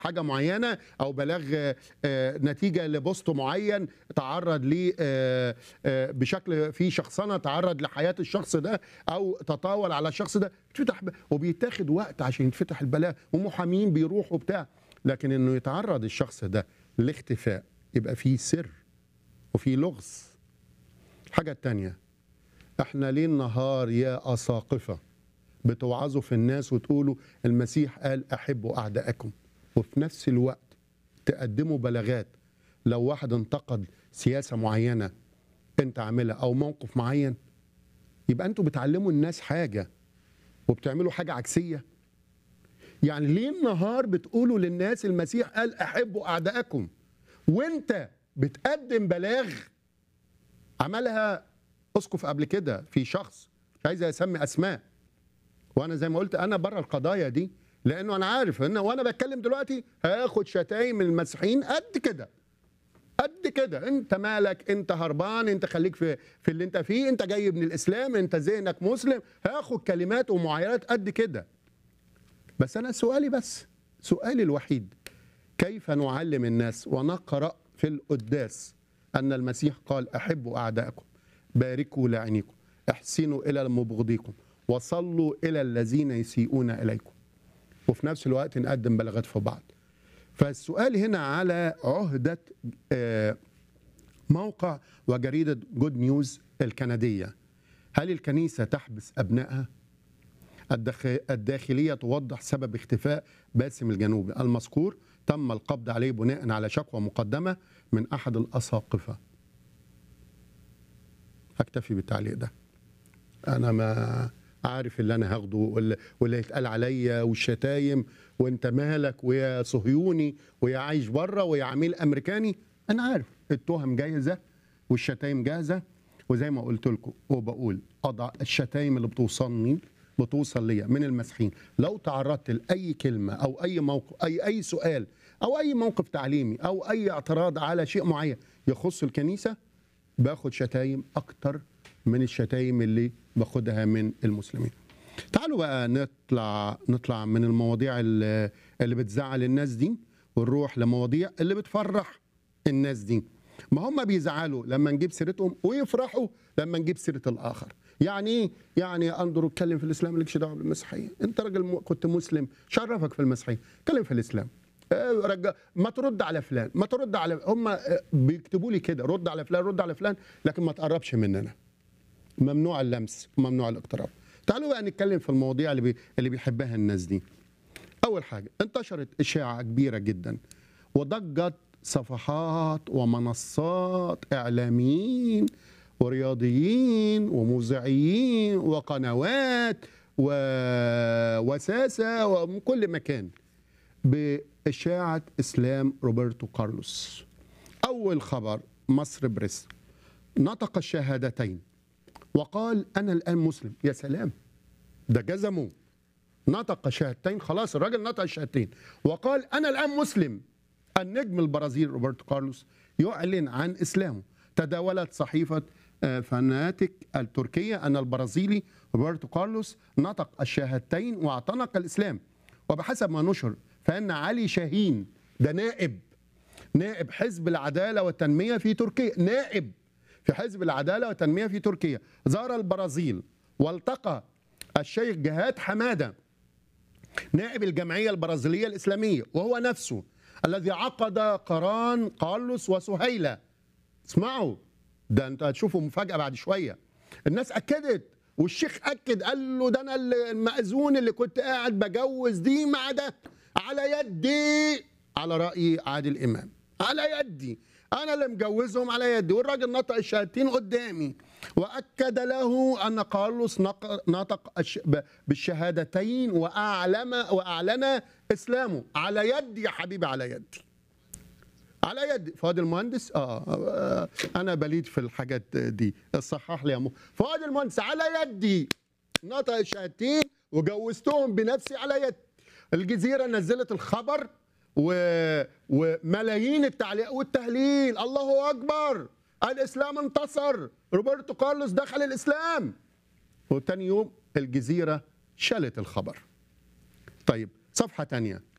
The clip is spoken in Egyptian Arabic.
حاجه معينه او بلاغ آه، آه، نتيجه لبوست معين تعرض ليه آه، آه، بشكل في شخصنه تعرض لحياه الشخص ده او تطاول على الشخص ده بتفتح ب- وبيتاخد وقت عشان يتفتح البلاغ ومحامين بيروحوا بتاع لكن انه يتعرض الشخص ده لاختفاء يبقى فيه سر وفي لغز الحاجه التانيه احنا ليل نهار يا اساقفه بتوعظوا في الناس وتقولوا المسيح قال احبوا اعدائكم وفي نفس الوقت تقدموا بلاغات لو واحد انتقد سياسه معينه انت عاملها او موقف معين يبقى انتوا بتعلموا الناس حاجه وبتعملوا حاجه عكسيه يعني ليه النهار بتقولوا للناس المسيح قال احبوا اعدائكم وانت بتقدم بلاغ عملها اسقف قبل كده في شخص مش عايز اسمي اسماء وانا زي ما قلت انا بره القضايا دي لانه انا عارف ان وانا بتكلم دلوقتي هاخد شتايم من المسيحيين قد كده قد كده انت مالك انت هربان انت خليك في في اللي انت فيه انت جاي من الاسلام انت ذهنك مسلم هاخد كلمات ومعايرات قد كده بس انا سؤالي بس سؤالي الوحيد كيف نعلم الناس ونقرا في القداس ان المسيح قال احبوا اعدائكم باركوا لاعنيكم احسنوا الى مبغضيكم وصلوا الى الذين يسيئون اليكم وفي نفس الوقت نقدم بلاغات في بعض فالسؤال هنا على عهدة آه، موقع وجريدة جود نيوز الكندية هل الكنيسة تحبس أبنائها؟ الدخ- الداخلية توضح سبب اختفاء باسم الجنوبي المذكور تم القبض عليه بناء على شكوى مقدمة من أحد الأساقفة هكتفي بالتعليق ده أنا ما عارف اللي أنا هاخده واللي واللي يتقال عليا والشتايم وأنت مالك ويا صهيوني ويا عايش بره ويا عميل أمريكاني أنا عارف التهم جاهزة والشتايم جاهزة وزي ما قلت لكم وبقول أضع الشتايم اللي بتوصلني بتوصل ليا من المسيحيين لو تعرضت لاي كلمه او اي موقف اي اي سؤال او اي موقف تعليمي او اي اعتراض على شيء معين يخص الكنيسه باخد شتايم اكتر من الشتايم اللي باخدها من المسلمين تعالوا بقى نطلع نطلع من المواضيع اللي, اللي بتزعل الناس دي ونروح لمواضيع اللي بتفرح الناس دي ما هم بيزعلوا لما نجيب سيرتهم ويفرحوا لما نجيب سيره الاخر يعني ايه يعني يا اندرو اتكلم في الاسلام مالكش دعوه بالمسيحيه انت راجل م- كنت مسلم شرفك في المسيحيه اتكلم في الاسلام آه، رجع ما ترد على فلان ما ترد على هم آه، بيكتبوا لي كده رد على فلان رد على فلان لكن ما تقربش مننا ممنوع اللمس وممنوع الاقتراب تعالوا بقى نتكلم في المواضيع اللي بي... اللي بيحبها الناس دي اول حاجه انتشرت اشاعه كبيره جدا وضجت صفحات ومنصات اعلاميين ورياضيين ومذيعين وقنوات ووساسه ومن كل مكان باشاعه اسلام روبرتو كارلوس اول خبر مصر بريس نطق الشهادتين وقال انا الان مسلم يا سلام ده جزمه نطق شهادتين خلاص الراجل نطق الشهادتين وقال انا الان مسلم النجم البرازيلي روبرتو كارلوس يعلن عن اسلامه تداولت صحيفه آه، فناتيك التركيه ان البرازيلي روبرتو كارلوس نطق الشهادتين واعتنق الاسلام وبحسب ما نشر فان علي شاهين ده نائب نائب حزب العداله والتنميه في تركيا نائب في حزب العداله والتنميه في تركيا زار البرازيل والتقى الشيخ جهاد حماده نائب الجمعيه البرازيليه الاسلاميه وهو نفسه الذي عقد قران قارلوس وسهيله اسمعوا ده انت هتشوفوا مفاجاه بعد شويه الناس اكدت والشيخ اكد قال له ده انا المأذون اللي كنت قاعد بجوز دي مع ده على يدي على راي عادل امام على يدي انا اللي مجوزهم على يدي والراجل نطق الشهادتين قدامي واكد له ان كارلوس نق- نطق الش- ب- بالشهادتين واعلم واعلن اسلامه على يدي يا حبيبي على يدي على يد فؤاد المهندس آه, آه انا بليد في الحاجات دي صحح لي يا مو فؤاد المهندس على يدي نطق الشهادتين وجوزتهم بنفسي على يد الجزيره نزلت الخبر و... وملايين التعليق والتهليل الله اكبر الاسلام انتصر روبرتو كارلوس دخل الاسلام وتاني يوم الجزيره شالت الخبر طيب صفحه تانية